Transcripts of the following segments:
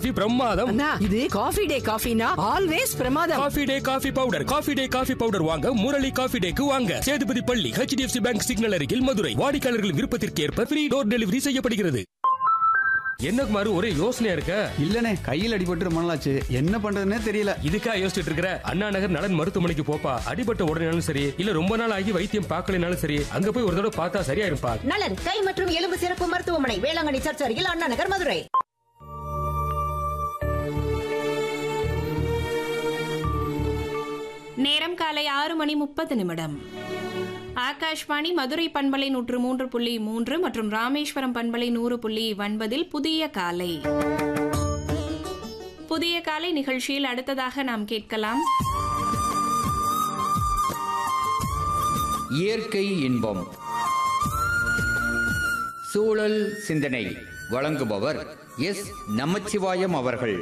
நிகழ்ச்சி பிரமாதம் அண்ணா இது காஃபி டே காஃபினா ஆல்வேஸ் பிரமாதம் coffee day coffee powder coffee day coffee powder வாங்க முரளி காஃபி டேக்கு வாங்க சேதுபதி பள்ளி ஹெச்டிஎஃப்சி பேங்க் சிக்னல் அருகில் மதுரை வாடிக்கையாளர்கள் விருப்பத்திற்கு ஏற்ப ஃப்ரீ டோர் டெலிவரி செய்யப்படுகிறது என்ன குமார் ஒரே யோசனையா இருக்க இல்லனே கையில் அடிபட்டு ரொம்ப நாளாச்சு என்ன பண்றதுன்னே தெரியல இதுக்கா யோசிச்சுட்டு இருக்கிற அண்ணா நகர் நலன் மருத்துவமனைக்கு போப்பா அடிபட்ட உடனேனாலும் சரி இல்ல ரொம்ப நாள் ஆகி வைத்தியம் பார்க்கலனாலும் சரி அங்க போய் ஒரு தடவை பார்த்தா சரியா இருப்பா நலன் கை மற்றும் எலும்பு சிறப்பு மருத்துவமனை வேளாங்கண்ணி சர்ச் அருகில் அண்ணா நகர் மதுரை நேரம் காலை ஆறு மணி முப்பது நிமிடம் ஆகாஷ்வாணி மதுரை பண்பலை நூற்று மூன்று புள்ளி மூன்று மற்றும் ராமேஸ்வரம் பண்பலை நூறு புள்ளி ஒன்பதில் புதிய காலை புதிய காலை நிகழ்ச்சியில் அடுத்ததாக நாம் கேட்கலாம் இயற்கை இன்பம் சூழல் சிந்தனை வழங்குபவர் எஸ் நமச்சிவாயம் அவர்கள்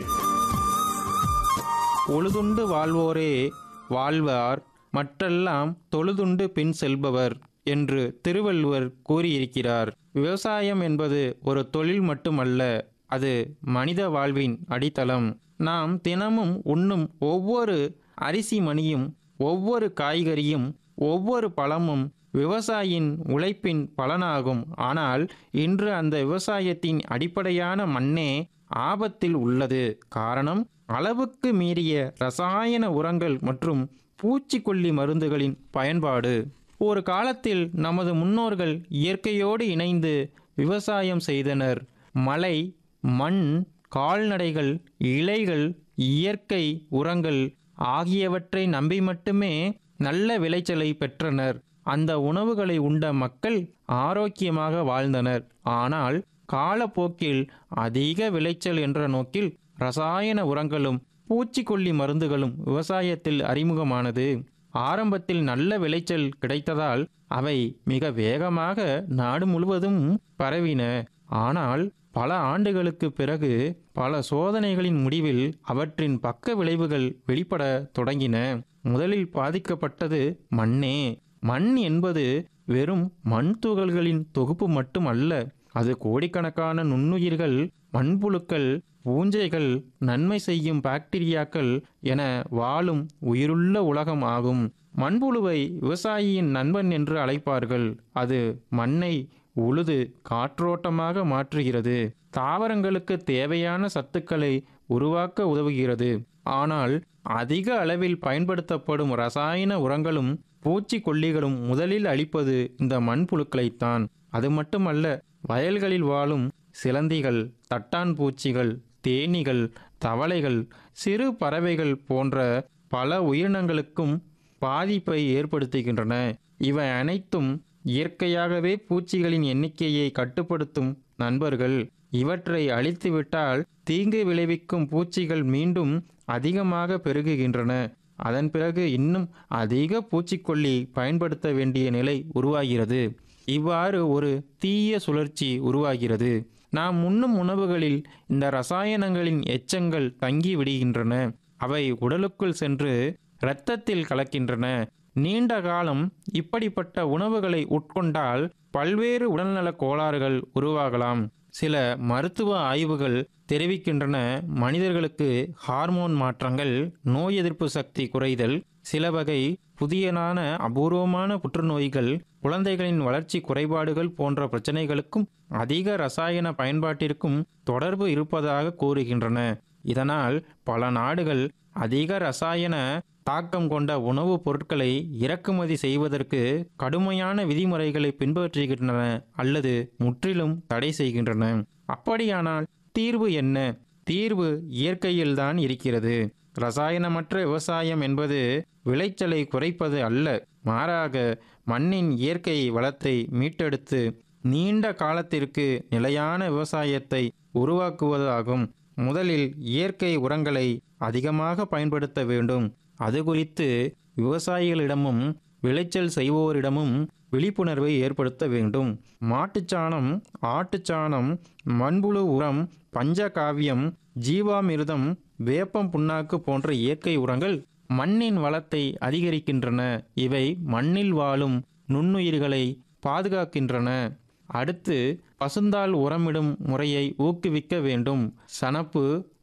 உழுதுண்டு வாழ்வோரே வாழ்வார் மற்றெல்லாம் தொழுதுண்டு பின் செல்பவர் என்று திருவள்ளுவர் கூறியிருக்கிறார் விவசாயம் என்பது ஒரு தொழில் மட்டுமல்ல அது மனித வாழ்வின் அடித்தளம் நாம் தினமும் உண்ணும் ஒவ்வொரு அரிசி மணியும் ஒவ்வொரு காய்கறியும் ஒவ்வொரு பழமும் விவசாயியின் உழைப்பின் பலனாகும் ஆனால் இன்று அந்த விவசாயத்தின் அடிப்படையான மண்ணே ஆபத்தில் உள்ளது காரணம் அளவுக்கு மீறிய ரசாயன உரங்கள் மற்றும் பூச்சிக்கொல்லி மருந்துகளின் பயன்பாடு ஒரு காலத்தில் நமது முன்னோர்கள் இயற்கையோடு இணைந்து விவசாயம் செய்தனர் மலை மண் கால்நடைகள் இலைகள் இயற்கை உரங்கள் ஆகியவற்றை நம்பி மட்டுமே நல்ல விளைச்சலை பெற்றனர் அந்த உணவுகளை உண்ட மக்கள் ஆரோக்கியமாக வாழ்ந்தனர் ஆனால் காலப்போக்கில் அதிக விளைச்சல் என்ற நோக்கில் ரசாயன உரங்களும் பூச்சிக்கொல்லி மருந்துகளும் விவசாயத்தில் அறிமுகமானது ஆரம்பத்தில் நல்ல விளைச்சல் கிடைத்ததால் அவை மிக வேகமாக நாடு முழுவதும் பரவின ஆனால் பல ஆண்டுகளுக்கு பிறகு பல சோதனைகளின் முடிவில் அவற்றின் பக்க விளைவுகள் வெளிப்பட தொடங்கின முதலில் பாதிக்கப்பட்டது மண்ணே மண் என்பது வெறும் மண் துகள்களின் தொகுப்பு மட்டுமல்ல அது கோடிக்கணக்கான நுண்ணுயிர்கள் மண்புழுக்கள் பூஞ்சைகள் நன்மை செய்யும் பாக்டீரியாக்கள் என வாழும் உயிருள்ள உலகம் ஆகும் மண்புழுவை விவசாயியின் நண்பன் என்று அழைப்பார்கள் அது மண்ணை உழுது காற்றோட்டமாக மாற்றுகிறது தாவரங்களுக்கு தேவையான சத்துக்களை உருவாக்க உதவுகிறது ஆனால் அதிக அளவில் பயன்படுத்தப்படும் ரசாயன உரங்களும் பூச்சிக்கொல்லிகளும் முதலில் அழிப்பது இந்த மண்புழுக்களைத்தான் அது மட்டுமல்ல வயல்களில் வாழும் சிலந்திகள் தட்டான் பூச்சிகள் தேனீகள் தவளைகள் சிறு பறவைகள் போன்ற பல உயிரினங்களுக்கும் பாதிப்பை ஏற்படுத்துகின்றன இவை அனைத்தும் இயற்கையாகவே பூச்சிகளின் எண்ணிக்கையை கட்டுப்படுத்தும் நண்பர்கள் இவற்றை அழித்துவிட்டால் தீங்கு விளைவிக்கும் பூச்சிகள் மீண்டும் அதிகமாக பெருகுகின்றன அதன் பிறகு இன்னும் அதிக பூச்சிக்கொல்லி பயன்படுத்த வேண்டிய நிலை உருவாகிறது இவ்வாறு ஒரு தீய சுழற்சி உருவாகிறது நாம் உண்ணும் உணவுகளில் இந்த ரசாயனங்களின் எச்சங்கள் தங்கி விடுகின்றன அவை உடலுக்குள் சென்று இரத்தத்தில் கலக்கின்றன நீண்ட காலம் இப்படிப்பட்ட உணவுகளை உட்கொண்டால் பல்வேறு உடல்நலக் கோளாறுகள் உருவாகலாம் சில மருத்துவ ஆய்வுகள் தெரிவிக்கின்றன மனிதர்களுக்கு ஹார்மோன் மாற்றங்கள் நோய் எதிர்ப்பு சக்தி குறைதல் சில வகை புதியனான அபூர்வமான புற்றுநோய்கள் குழந்தைகளின் வளர்ச்சி குறைபாடுகள் போன்ற பிரச்சனைகளுக்கும் அதிக ரசாயன பயன்பாட்டிற்கும் தொடர்பு இருப்பதாக கூறுகின்றன இதனால் பல நாடுகள் அதிக ரசாயன தாக்கம் கொண்ட உணவுப் பொருட்களை இறக்குமதி செய்வதற்கு கடுமையான விதிமுறைகளை பின்பற்றுகின்றன அல்லது முற்றிலும் தடை செய்கின்றன அப்படியானால் தீர்வு என்ன தீர்வு இயற்கையில்தான் இருக்கிறது ரசாயனமற்ற விவசாயம் என்பது விளைச்சலை குறைப்பது அல்ல மாறாக மண்ணின் இயற்கை வளத்தை மீட்டெடுத்து நீண்ட காலத்திற்கு நிலையான விவசாயத்தை உருவாக்குவதாகும் முதலில் இயற்கை உரங்களை அதிகமாக பயன்படுத்த வேண்டும் அது குறித்து விவசாயிகளிடமும் விளைச்சல் செய்வோரிடமும் விழிப்புணர்வை ஏற்படுத்த வேண்டும் மாட்டுச்சாணம் ஆட்டுச்சாணம் மண்புழு உரம் பஞ்சகாவியம் ஜீவாமிர்தம் வேப்பம் புண்ணாக்கு போன்ற இயற்கை உரங்கள் மண்ணின் வளத்தை அதிகரிக்கின்றன இவை மண்ணில் வாழும் நுண்ணுயிர்களை பாதுகாக்கின்றன அடுத்து பசுந்தாள் உரமிடும் முறையை ஊக்குவிக்க வேண்டும் சணப்பு